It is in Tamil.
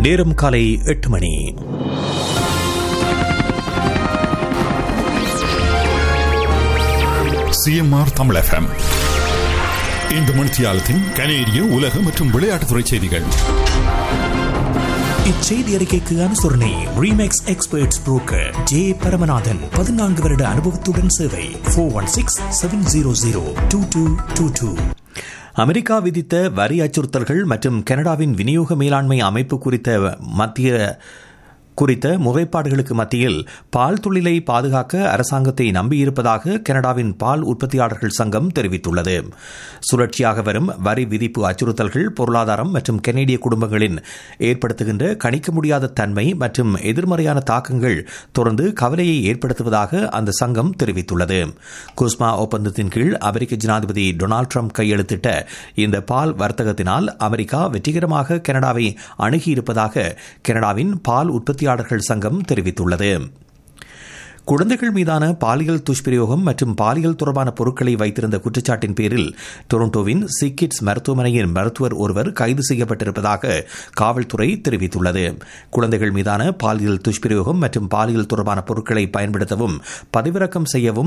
நேரம் காலை எட்டு மணி சிஎம்ஆர் தமிழ் எஃப்எம் இந்த மணித்தியாலத்தின் கனேடிய உலக மற்றும் விளையாட்டுத்துறை செய்திகள் இச்செய்தி அறிக்கைக்கு அனுசரணை Remax experts broker J Paramanathan பதினான்கு வருட அனுபவத்துடன் சேவை four one six seven zero zero two two two two America விதித்த வரி அச்சுறுத்தல்கள் மற்றும் கனடாவின் விநியோக மேலாண்மை அமைப்பு குறித்த மத்திய குறித்த முறைப்பாடுகளுக்கு மத்தியில் பால் தொழிலை பாதுகாக்க அரசாங்கத்தை நம்பியிருப்பதாக கனடாவின் பால் உற்பத்தியாளர்கள் சங்கம் தெரிவித்துள்ளது சுழற்சியாக வரும் வரி விதிப்பு அச்சுறுத்தல்கள் பொருளாதாரம் மற்றும் கனேடிய குடும்பங்களின் ஏற்படுத்துகின்ற கணிக்க முடியாத தன்மை மற்றும் எதிர்மறையான தாக்கங்கள் தொடர்ந்து கவலையை ஏற்படுத்துவதாக அந்த சங்கம் தெரிவித்துள்ளது குஸ்மா ஒப்பந்தத்தின் கீழ் அமெரிக்க ஜனாதிபதி டொனால்டு ட்ரம்ப் கையெழுத்திட்ட இந்த பால் வர்த்தகத்தினால் அமெரிக்கா வெற்றிகரமாக கனடாவை அணுகியிருப்பதாக கனடாவின் பால் உற்பத்தி உற்பத்தியாளர்கள் சங்கம் தெரிவித்துள்ளது குழந்தைகள் மீதான பாலியல் துஷ்பிரயோகம் மற்றும் பாலியல் தொடர்பான பொருட்களை வைத்திருந்த குற்றச்சாட்டின் பேரில் டொரண்டோவின் சிக்கிட்ஸ் மருத்துவமனையின் மருத்துவர் ஒருவர் கைது செய்யப்பட்டிருப்பதாக காவல்துறை தெரிவித்துள்ளது குழந்தைகள் மீதான பாலியல் துஷ்பிரயோகம் மற்றும் பாலியல் தொடர்பான பொருட்களை பயன்படுத்தவும் பதிவிறக்கம் செய்யவும்